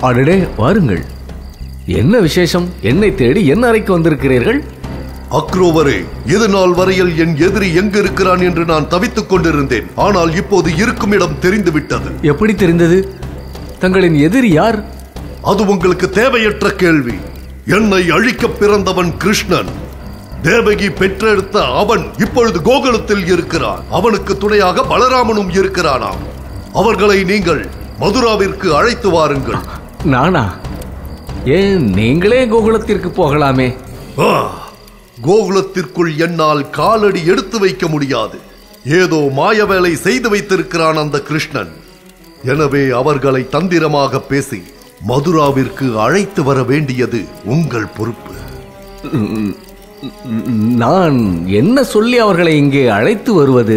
அடடே வாருங்கள் என்ன விசேஷம் என்னை தேடி என் அறைக்கு வந்திருக்கிறீர்கள் அக்ரோவரே இது நாள் வரையில் என் எதிரி எங்க இருக்கிறான் என்று நான் தவித்துக் கொண்டிருந்தேன் ஆனால் இப்போது இருக்கும் இடம் தெரிந்து விட்டது எப்படி தெரிந்தது தங்களின் எதிரி யார் அது உங்களுக்கு தேவையற்ற கேள்வி என்னை அழிக்க பிறந்தவன் கிருஷ்ணன் தேவகி பெற்றெடுத்த அவன் இப்பொழுது கோகுலத்தில் இருக்கிறான் அவனுக்கு துணையாக பலராமனும் இருக்கிறானாம் அவர்களை நீங்கள் மதுராவிற்கு அழைத்து வாருங்கள் நானா ஏன் நீங்களே கோகுலத்திற்கு போகலாமே ஆ, கோகுலத்திற்குள் என்னால் காலடி எடுத்து வைக்க முடியாது ஏதோ மாய வேலை செய்து வைத்திருக்கிறான் அந்த கிருஷ்ணன் எனவே அவர்களை தந்திரமாக பேசி மதுராவிற்கு அழைத்து வர வேண்டியது உங்கள் பொறுப்பு நான் என்ன சொல்லி அவர்களை இங்கே அழைத்து வருவது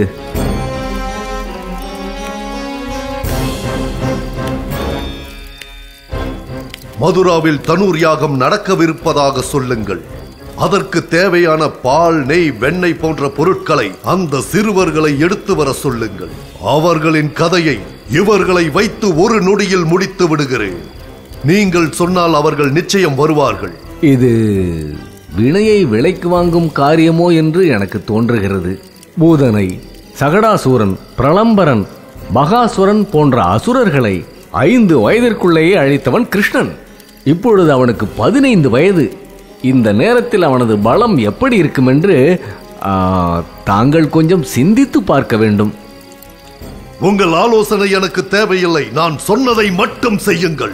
மதுராவில் தனூர் யாகம் நடக்கவிருப்பதாக சொல்லுங்கள் அதற்கு தேவையான பால் நெய் வெண்ணெய் போன்ற பொருட்களை அந்த சிறுவர்களை எடுத்து வர சொல்லுங்கள் அவர்களின் கதையை இவர்களை வைத்து ஒரு நொடியில் முடித்து விடுகிறேன் நீங்கள் சொன்னால் அவர்கள் நிச்சயம் வருவார்கள் இது வினையை விலைக்கு வாங்கும் காரியமோ என்று எனக்கு தோன்றுகிறது பூதனை சகடாசூரன் பிரளம்பரன் பகாசுரன் போன்ற அசுரர்களை ஐந்து வயதிற்குள்ளேயே அழித்தவன் கிருஷ்ணன் இப்பொழுது அவனுக்கு பதினைந்து வயது இந்த நேரத்தில் அவனது பலம் எப்படி இருக்கும் என்று ஆ, தாங்கள் கொஞ்சம் சிந்தித்து பார்க்க வேண்டும் உங்கள் ஆலோசனை எனக்கு தேவையில்லை நான் சொன்னதை மட்டும் செய்யுங்கள்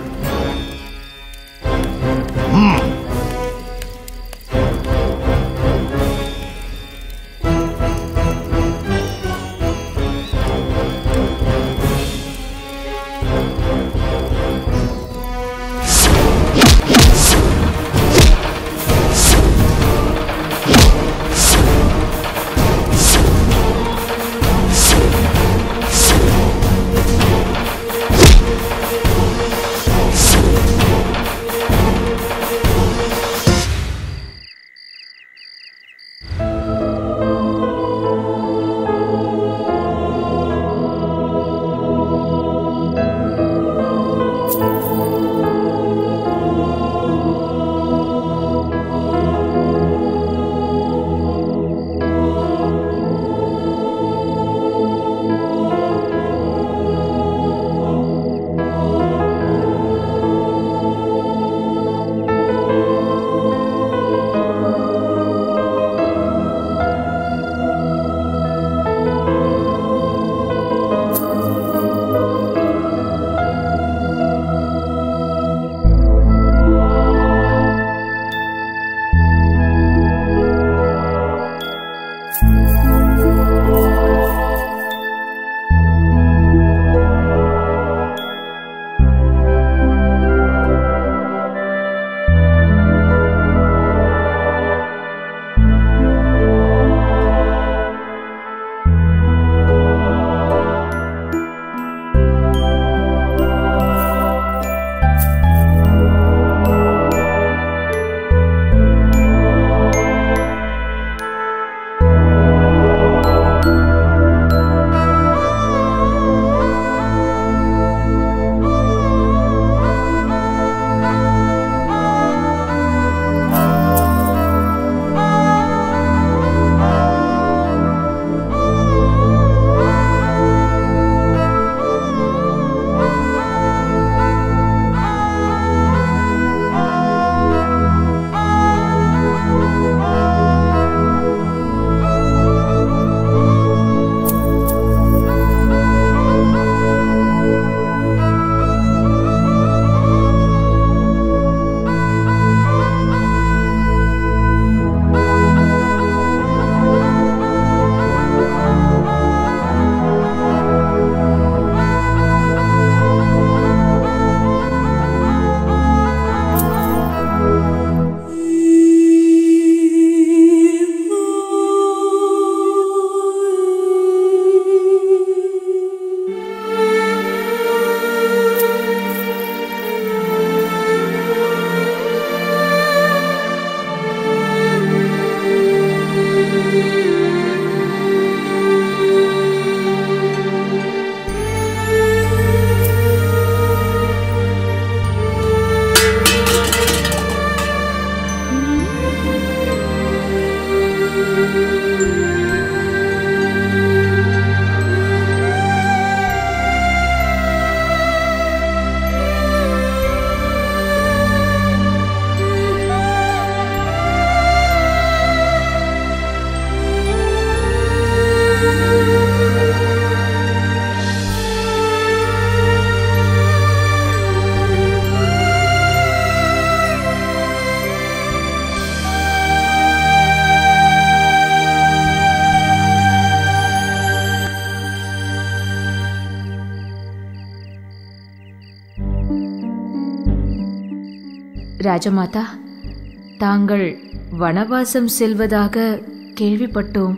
ராஜமாதா தாங்கள் வனவாசம் செல்வதாக கேள்விப்பட்டோம்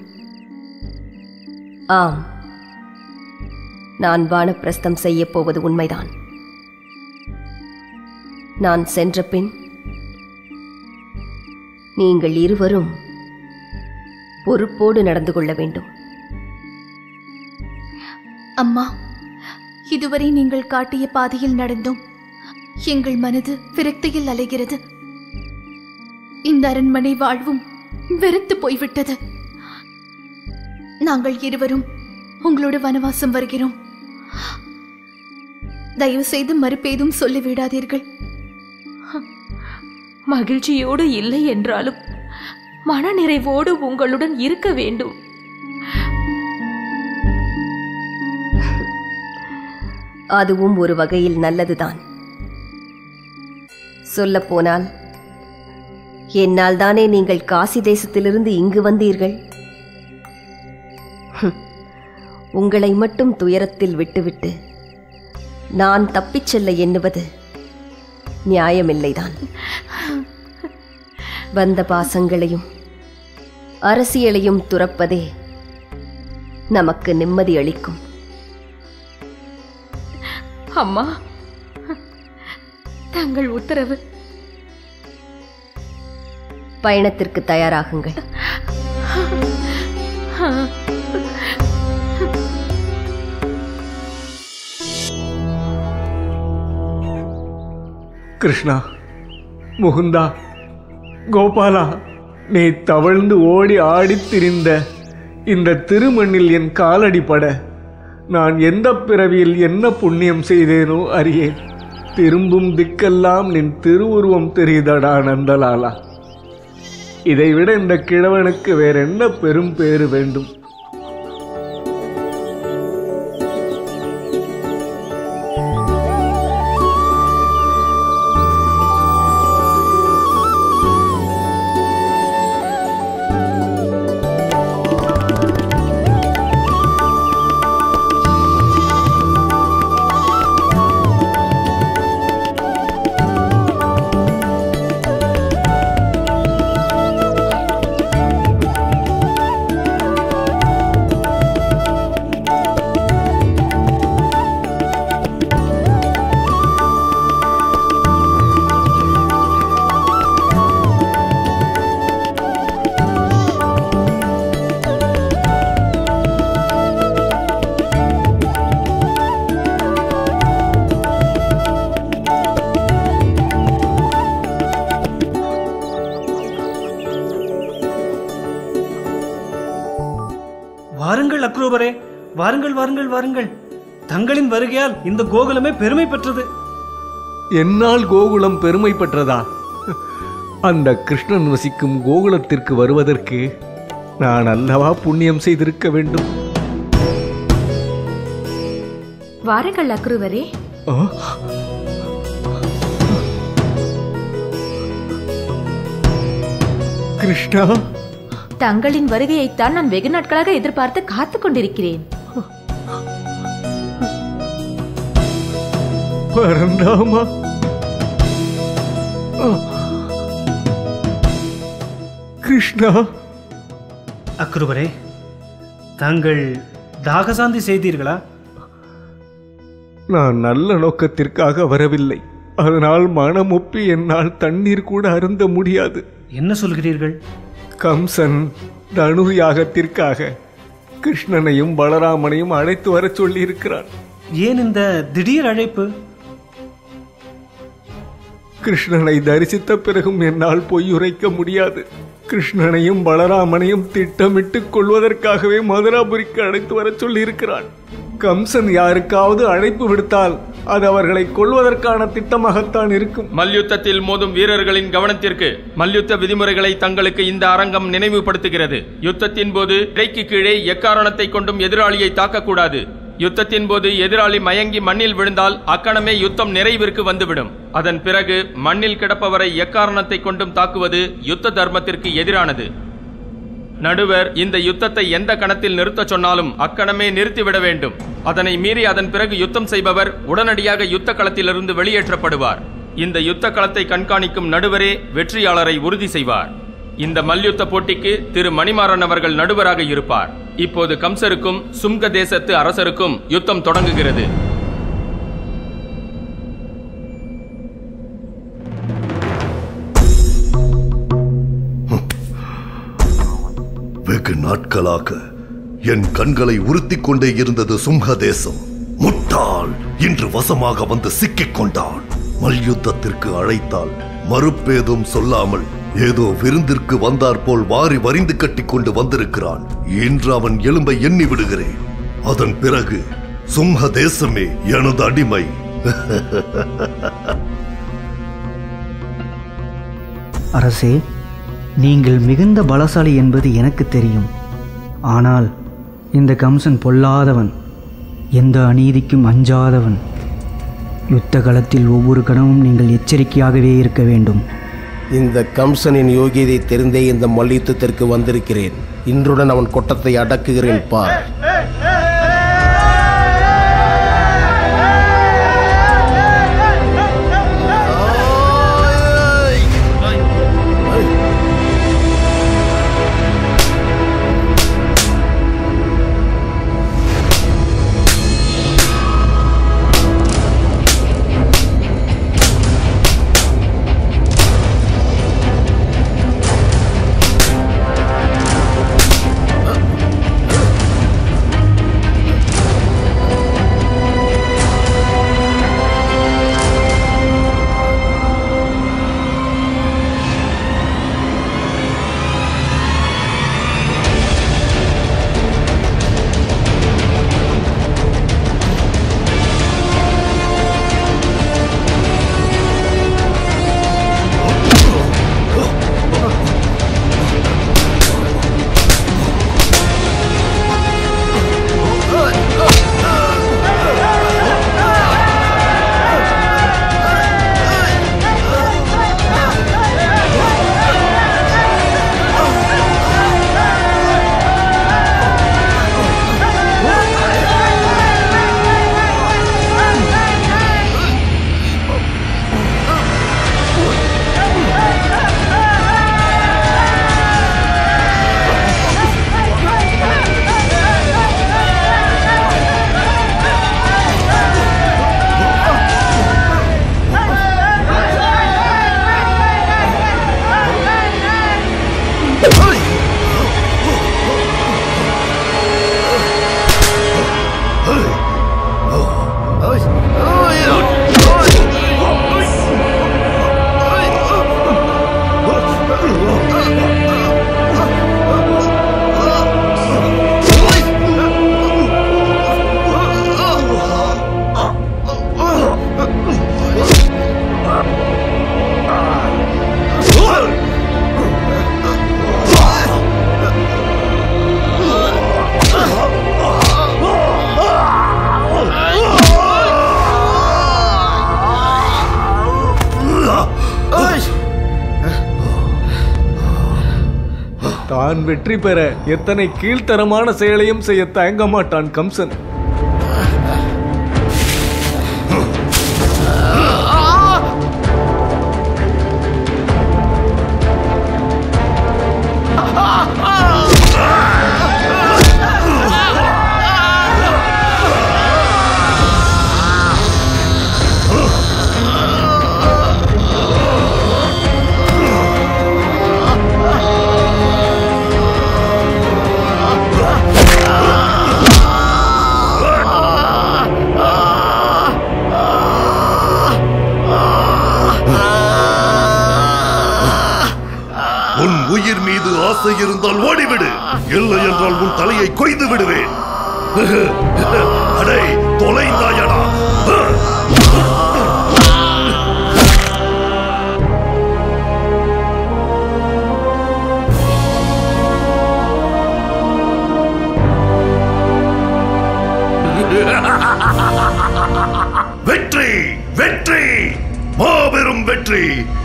ஆம் நான் வானப்பிரஸ்தம் செய்யப் போவது உண்மைதான் நான் சென்ற பின் நீங்கள் இருவரும் பொறுப்போடு நடந்து கொள்ள வேண்டும் அம்மா இதுவரை நீங்கள் காட்டிய பாதையில் நடந்தோம் எங்கள் மனது விரக்தியில் அலைகிறது இந்த அரண்மனை வாழ்வும் வெறுத்து போய்விட்டது நாங்கள் இருவரும் உங்களோட வனவாசம் வருகிறோம் தயவு செய்து மறுப்பேதும் சொல்லிவிடாதீர்கள் மகிழ்ச்சியோடு இல்லை என்றாலும் மனநிறைவோடு உங்களுடன் இருக்க வேண்டும் அதுவும் ஒரு வகையில் நல்லதுதான் சொல்லப்போனால் என்னால் தானே நீங்கள் காசி தேசத்திலிருந்து இங்கு வந்தீர்கள் ஹம், உங்களை மட்டும் துயரத்தில் விட்டுவிட்டு நான் தப்பிச் செல்ல எண்ணுவது நியாயமில்லைதான் வந்த பாசங்களையும் அரசியலையும் துறப்பதே நமக்கு நிம்மதி அளிக்கும் அம்மா தங்கள் உத்தரவு பயணத்திற்கு தயாராகுங்கள் கிருஷ்ணா முகுந்தா கோபாலா நீ தவழ்ந்து ஓடி ஆடித் திரிந்த இந்த திருமண்ணில் என் காலடி பட நான் எந்த பிறவியில் என்ன புண்ணியம் செய்தேனோ அறியேன் திரும்பும் திக்கெல்லாம் நின் திருவுருவம் தெரியுதடா நந்தலாலா இதைவிட இந்த கிழவனுக்கு வேற என்ன பெரும் பேறு வேண்டும் வாருங்கள் அக்ரூபரே வாருங்கள் வாருங்கள் வாருங்கள் தங்களின் வருகையால் இந்த கோகுலமே பெருமை பெற்றது என்னால் கோகுலம் பெருமை பெற்றதா அந்த கிருஷ்ணன் வசிக்கும் கோகுலத்திற்கு வருவதற்கு நான் அல்லவா புண்ணியம் செய்திருக்க வேண்டும் வாருங்கள் அக்ரூவரே ஆ? கிருஷ்ணா தங்களின் வருகையைத்தான் நான் வெகு நாட்களாக எதிர்பார்த்து காத்துக் கொண்டிருக்கிறேன் பரந்தாமா ஆ. கிருஷ்ணா அக்ரூபரே தாங்கள் தாகசாந்தி செய்தீர்களா நான் நல்ல நோக்கத்திற்காக வரவில்லை அதனால் மனமொப்பி என்னால் தண்ணீர் கூட அருந்த முடியாது என்ன சொல்கிறீர்கள் கம்சன் தனு யாகத்திற்காக கிருஷ்ணனையும் பலராமனையும் அழைத்து வரச் சொல்லியிருக்கிறான் ஏன் இந்த திடீர் அழைப்பு கிருஷ்ணனை தரிசித்த பிறகும் என்னால் பொய்யுரைக்க முடியாது கிருஷ்ணனையும் பலராமனையும் திட்டமிட்டுக் கொள்வதற்காகவே மதுராபுரிக்கு அழைத்து வரச் சொல்லியிருக்கிறான் கம்சன் யாருக்காவது அழைப்பு விடுத்தால் அது அவர்களை கொள்வதற்கான திட்டமாகத்தான் இருக்கும் மல்யுத்தத்தில் மோதும் வீரர்களின் கவனத்திற்கு மல்யுத்த விதிமுறைகளை தங்களுக்கு இந்த அரங்கம் நினைவுபடுத்துகிறது யுத்தத்தின் போது இடைக்கு கீழே எக்காரணத்தை கொண்டும் எதிராளியை தாக்கக்கூடாது யுத்தத்தின் போது எதிராளி மயங்கி மண்ணில் விழுந்தால் அக்கணமே யுத்தம் நிறைவிற்கு வந்துவிடும் அதன் பிறகு மண்ணில் கிடப்பவரை எக்காரணத்தை கொண்டும் தாக்குவது யுத்த தர்மத்திற்கு எதிரானது நடுவர் இந்த யுத்தத்தை எந்த கணத்தில் நிறுத்தச் சொன்னாலும் அக்கணமே நிறுத்திவிட வேண்டும் அதனை மீறி அதன் பிறகு யுத்தம் செய்பவர் உடனடியாக யுத்த களத்திலிருந்து வெளியேற்றப்படுவார் இந்த யுத்த களத்தை கண்காணிக்கும் நடுவரே வெற்றியாளரை உறுதி செய்வார் இந்த மல்யுத்த போட்டிக்கு திரு மணிமாறன் அவர்கள் நடுவராக இருப்பார் இப்போது கம்சருக்கும் சுங்க தேசத்து அரசருக்கும் யுத்தம் தொடங்குகிறது வெகு நாட்களாக என் கண்களை உறுத்திக் கொண்டே இருந்தது சுங்க தேசம் முட்டாள் இன்று வசமாக வந்து சிக்கிக் கொண்டான் மல்யுத்தத்திற்கு அழைத்தால் மறுப்பேதும் சொல்லாமல் ஏதோ விருந்திற்கு வந்தார் போல் வாரி வரிந்து கட்டிக் கொண்டு வந்திருக்கிறான் இன்று அவன் எலும்பை எண்ணி விடுகிறேன் அதன் பிறகு சுங்க தேசமே எனது அடிமை அரசே நீங்கள் மிகுந்த பலசாலி என்பது எனக்கு தெரியும் ஆனால் இந்த கம்சன் பொல்லாதவன் எந்த அநீதிக்கும் அஞ்சாதவன் யுத்த களத்தில் ஒவ்வொரு கணமும் நீங்கள் எச்சரிக்கையாகவே இருக்க வேண்டும் இந்த கம்சனின் யோகியதை தெரிந்தே இந்த மல்யுத்தத்திற்கு வந்திருக்கிறேன் இன்றுடன் அவன் கொட்டத்தை அடக்குகிறேன் பார் தான் வெற்றி பெற எத்தனை கீழ்த்தரமான செயலையும் செய்ய தயங்க மாட்டான் கம்சன் உன் உயிர் மீது ஆசை இருந்தால் ஓடிவிடு இல்லை என்றால் உன் தலையை கொய்து விடுவேன் அடே தொலைந்தாயடா வெற்றி வெற்றி மாபெரும் வெற்றி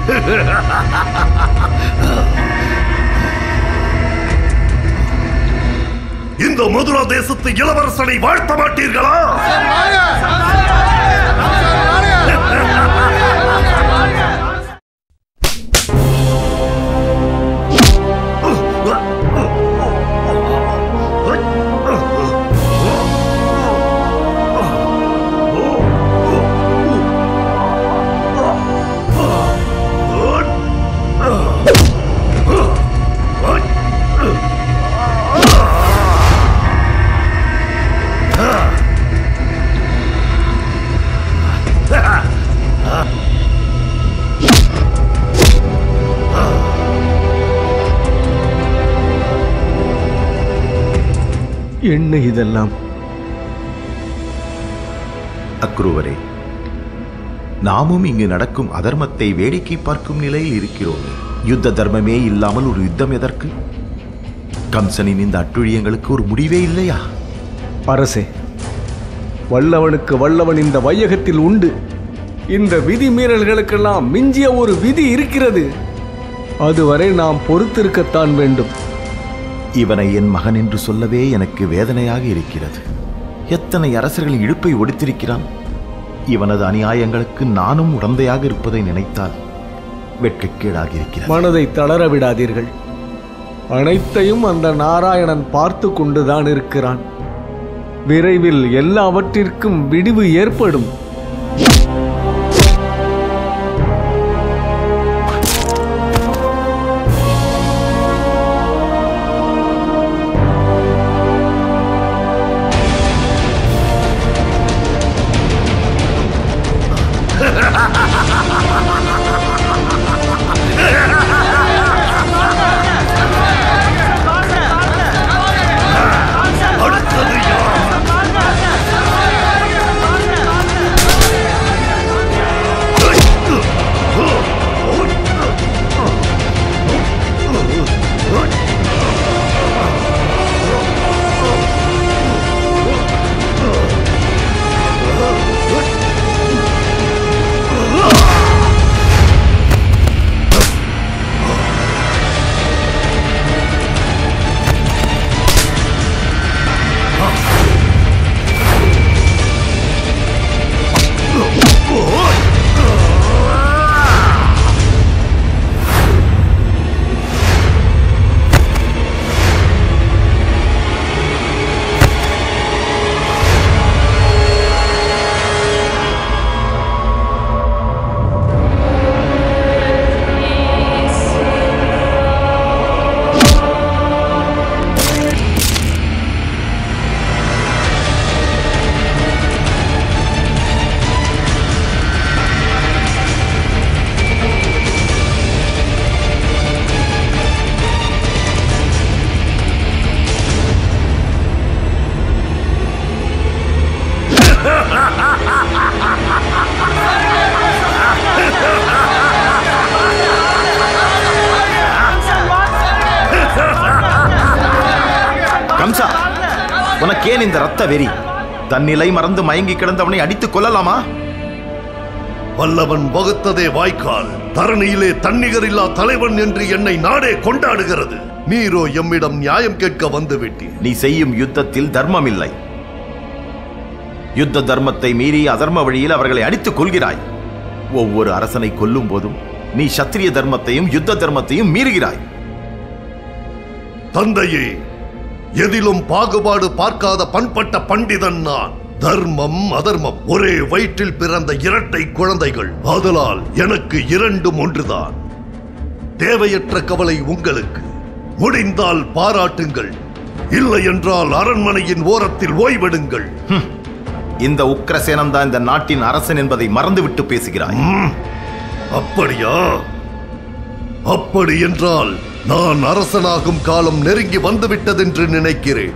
இந்த மதுரா தேசத்து இளவரசனை வாழ்த்த மாட்டீர்களா என்ன இதெல்லாம் அக்ரூவரே நாமும் இங்கு நடக்கும் அதர்மத்தை வேடிக்கை பார்க்கும் நிலையில் இருக்கிறோம் யுத்த தர்மமே இல்லாமல் ஒரு யுத்தம் எதற்கு கம்சனின் இந்த அட்டுழியங்களுக்கு ஒரு முடிவே இல்லையா அரசே வல்லவனுக்கு வல்லவன் இந்த வையகத்தில் உண்டு இந்த விதி மீறல்களுக்கெல்லாம் மிஞ்சிய ஒரு விதி இருக்கிறது அதுவரை நாம் பொறுத்திருக்கத்தான் வேண்டும் இவனை என் மகன் என்று சொல்லவே எனக்கு வேதனையாக இருக்கிறது எத்தனை அரசர்களின் இழுப்பை ஒடித்திருக்கிறான் இவனது அநியாயங்களுக்கு நானும் உடந்தையாக இருப்பதை நினைத்தால் வெட்கக்கேடாக இருக்கிறது மனதை தளர விடாதீர்கள் அனைத்தையும் அந்த நாராயணன் பார்த்து கொண்டுதான் இருக்கிறான் விரைவில் எல்லாவற்றிற்கும் விடிவு ஏற்படும் கம்சா உனக்கேன் இந்த ரத்த வெறி தன்னிலை மறந்து மயங்கி கிடந்தவனை அடித்துக் கொள்ளலாமா வல்லவன் வகுத்ததே வாய்க்கால் தரணியிலே தன்னிகரில்லா தலைவன் என்று என்னை நாடே கொண்டாடுகிறது நீரோ எம்மிடம் நியாயம் கேட்க வந்து விட்டீர் நீ செய்யும் யுத்தத்தில் தர்மம் இல்லை யுத்த தர்மத்தை மீறி அதர்ம வழியில் அவர்களை அடித்துக் கொள்கிறாய் ஒவ்வொரு அரசனை கொல்லும் போதும் நீ சத்திரிய தர்மத்தையும் யுத்த தர்மத்தையும் மீறுகிறாய் தந்தையே எதிலும் பாகுபாடு பார்க்காத பண்பட்ட பண்டிதன் நான் தர்மம் அதர்மம் ஒரே வயிற்றில் பிறந்த இரட்டை குழந்தைகள் ஆதலால் எனக்கு இரண்டும் ஒன்றுதான் தேவையற்ற கவலை உங்களுக்கு முடிந்தால் பாராட்டுங்கள் இல்லை என்றால் அரண்மனையின் ஓரத்தில் ஓய்வெடுங்கள் இந்த உக்கிரசேனன் தான் இந்த நாட்டின் அரசன் என்பதை மறந்துவிட்டு பேசுகிறாய் அப்படியா அப்படி என்றால் நான் அரசனாகும் காலம் நெருங்கி வந்துவிட்டதென்று நினைக்கிறேன்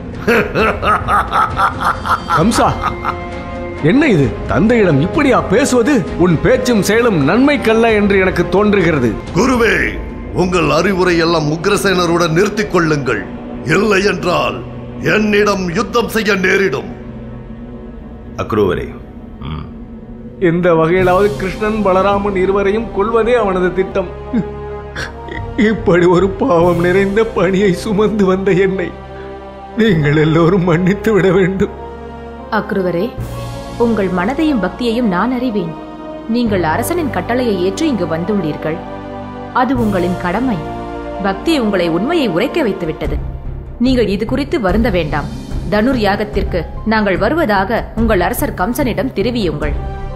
கம்சா என்ன இது தந்தையிடம் இப்படியா பேசுவது உன் பேச்சும் செயலும் நன்மைக்கல்ல என்று எனக்கு தோன்றுகிறது குருவே உங்கள் அறிவுரை எல்லாம் உக்ரசேனருடன் நிறுத்திக் கொள்ளுங்கள் இல்லை என்றால் என்னிடம் யுத்தம் செய்ய நேரிடும் அக்ரூவரே எந்த வகையிலாவது கிருஷ்ணன் பலராமன் இருவரையும் கொல்வதே அவனது திட்டம் இப்படி ஒரு பாவம் நிறைந்த பணியை சுமந்து வந்த என்னை நீங்கள் எல்லோரும் மன்னித்து விட வேண்டும் அக்ருவரே உங்கள் மனதையும் பக்தியையும் நான் அறிவேன் நீங்கள் அரசனின் கட்டளையை ஏற்று இங்கு வந்துள்ளீர்கள் அது உங்களின் கடமை பக்தி உங்களை உண்மையை உரைக்க வைத்துவிட்டது நீங்கள் இது குறித்து வருந்த வேண்டாம் தனுர் யாகத்திற்கு நாங்கள் வருவதாக உங்கள் அரசர் கம்சனிடம் தெரிவியுங்கள்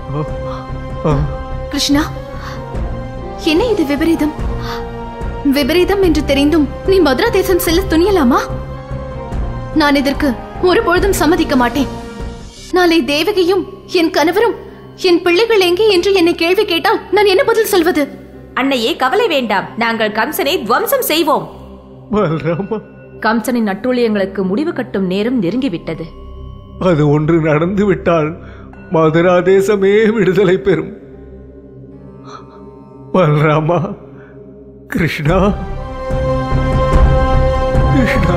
கிருஷ்ணா என்ன இது விபரீதம் விபரீதம் என்று தெரிந்தும் நீ மதுரா தேசம் செல்ல துணியலாமா நான் இதற்கு ஒருபொழுதும் சம்மதிக்க மாட்டேன் நாளை தேவகியும் என் கணவரும் என் பிள்ளைகள் எங்கே என்று என்னை கேள்வி கேட்டால் நான் என்ன பதில் சொல்வது அன்னையே கவலை வேண்டாம் நாங்கள் கம்சனை துவம்சம் செய்வோம் பலராமா கம்சனின் அட்டூழியங்களுக்கு முடிவு கட்டும் நேரம் நெருங்கிவிட்டது அது ஒன்று நடந்து விட்டால் மதுரா தேசமே விடுதலை பெறும் பலராமா கிருஷ்ணா கிருஷ்ணா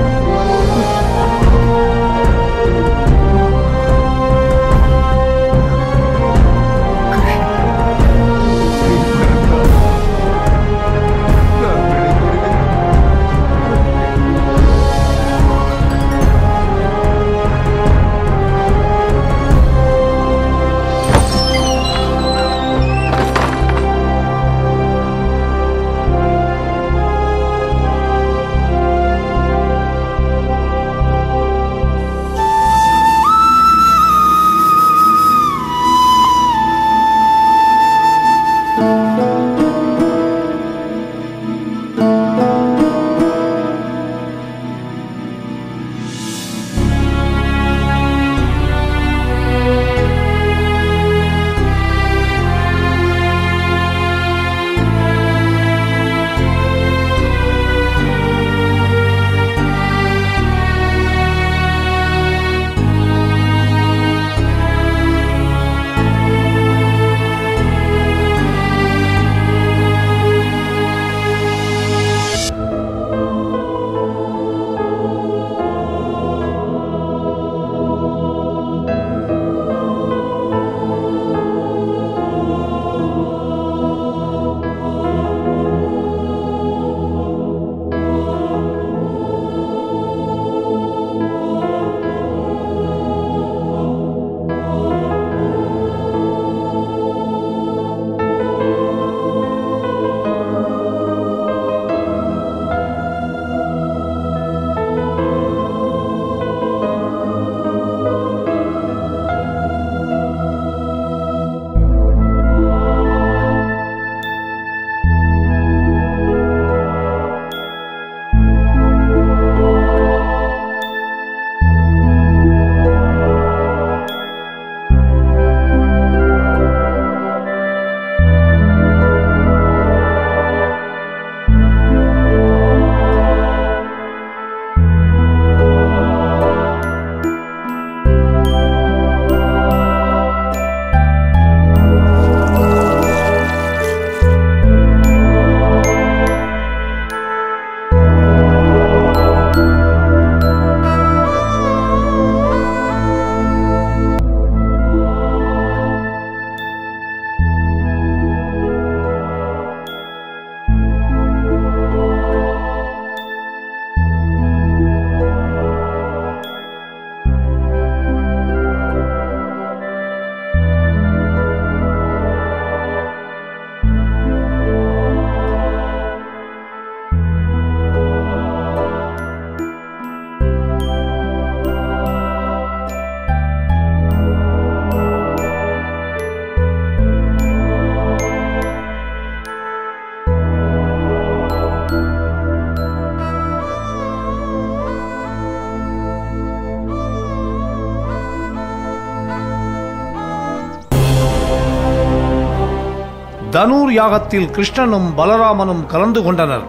தனூர் யாகத்தில் கிருஷ்ணனும் பலராமனும் கலந்து கொண்டனர்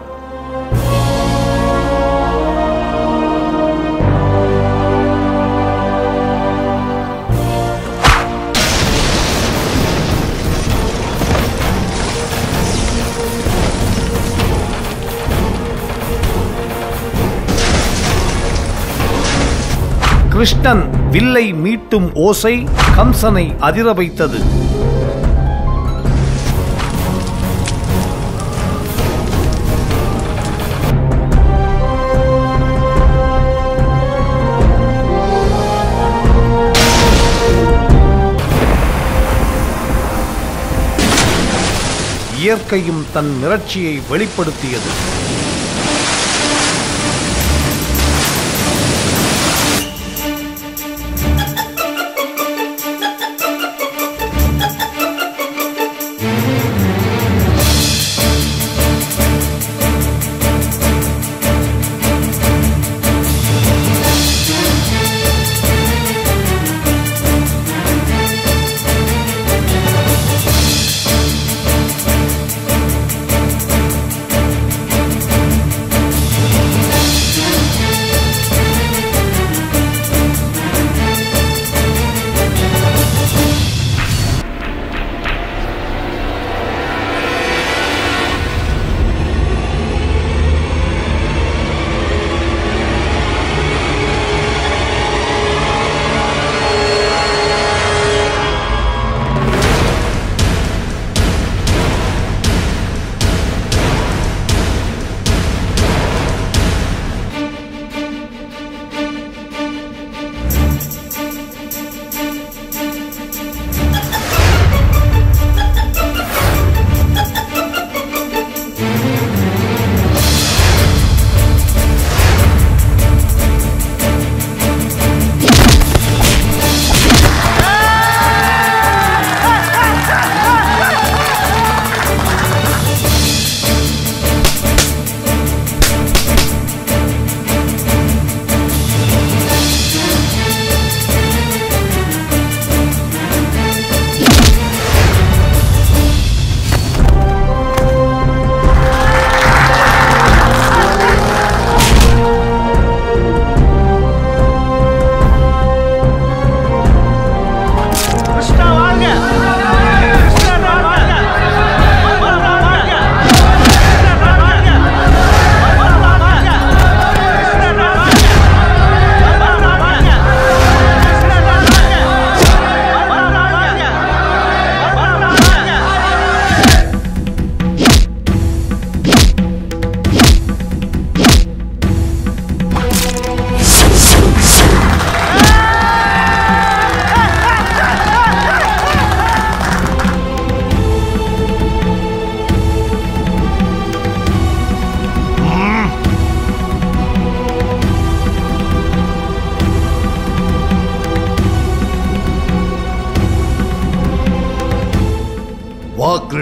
கிருஷ்ணன் வில்லை மீட்டும் ஓசை கம்சனை அதிர வைத்தது இயற்கையும் தன் மிரட்சியை வெளிப்படுத்தியது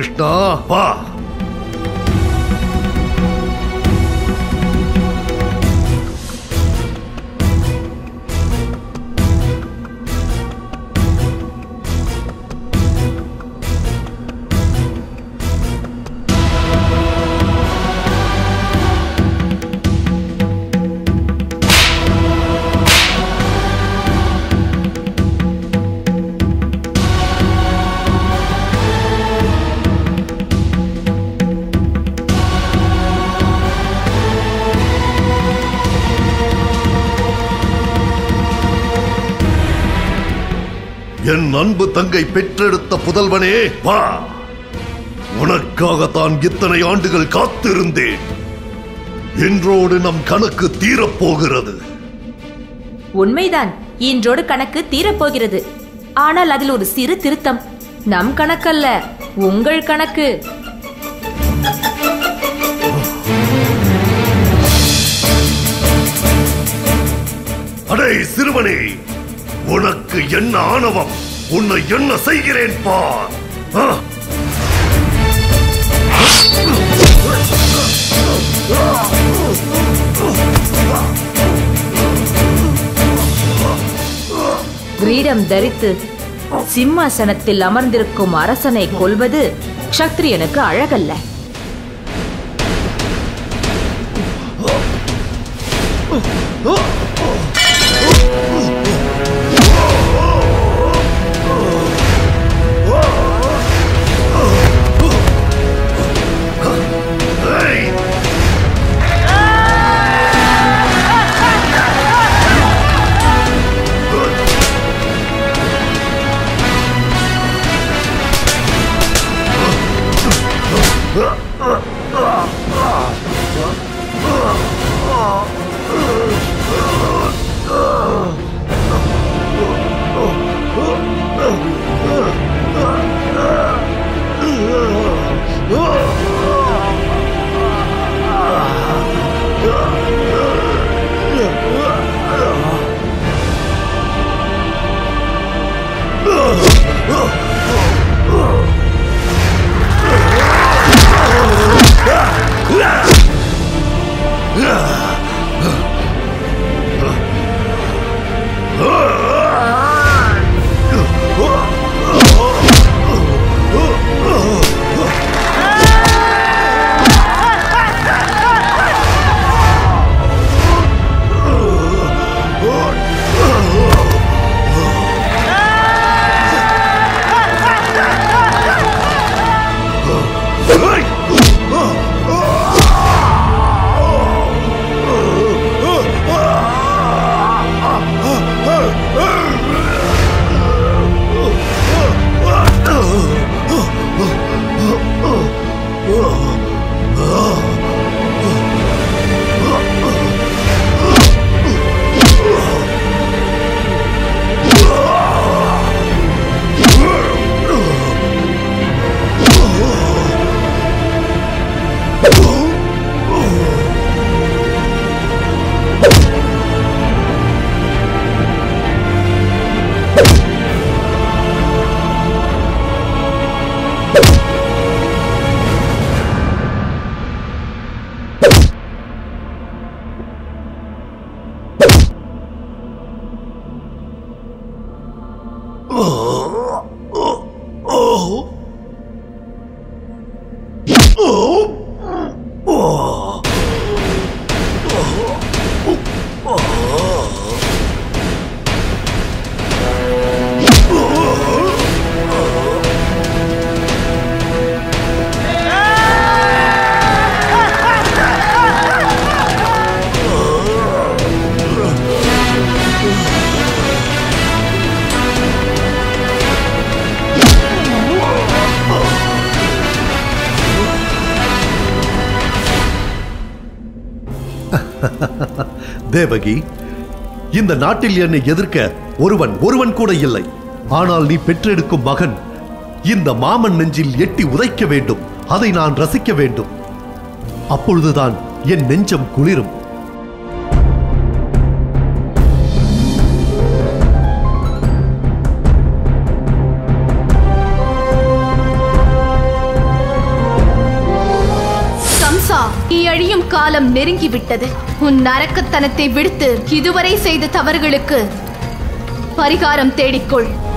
கிருஷ்ணா வா என் அன்பு தங்கை பெற்றெடுத்த புதல்வனே வா உனக்காகத்தான் இத்தனை ஆண்டுகள் காத்திருந்தேன் இன்றோடு நம் கணக்கு தீரப்போகிறது உண்மைதான் இன்றோடு கணக்கு தீரப்போகிறது ஆனால் அதில் ஒரு சிறு திருத்தம் நம் கணக்கல்ல உங்கள் கணக்கு அடே சிறுவனே உனக்கு என்ன ஆணவம் உன்னை என்ன செய்கிறேன் பார் ஆ! கிரீடம் தரித்து சிம்மாசனத்தில் அமர்ந்திருக்கும் அரசனை கொல்வது க்ஷத்ரியனுக்கு அழகல்ல ஏய்! தேவகி இந்த நாட்டில் என்னை எதிர்க்க ஒருவன் ஒருவன் கூட இல்லை ஆனால் நீ பெற்றெடுக்கும் மகன் இந்த மாமன் நெஞ்சில் எட்டி உதைக்க வேண்டும் அதை நான் ரசிக்க வேண்டும் அப்பொழுதுதான் என் நெஞ்சம் குளிரும் காலம் நெருங்கிவிட்டது உன் நரக்கத்தனத்தை விடுத்து இதுவரை செய்த தவறுகளுக்கு பரிகாரம் தேடிக்கொள்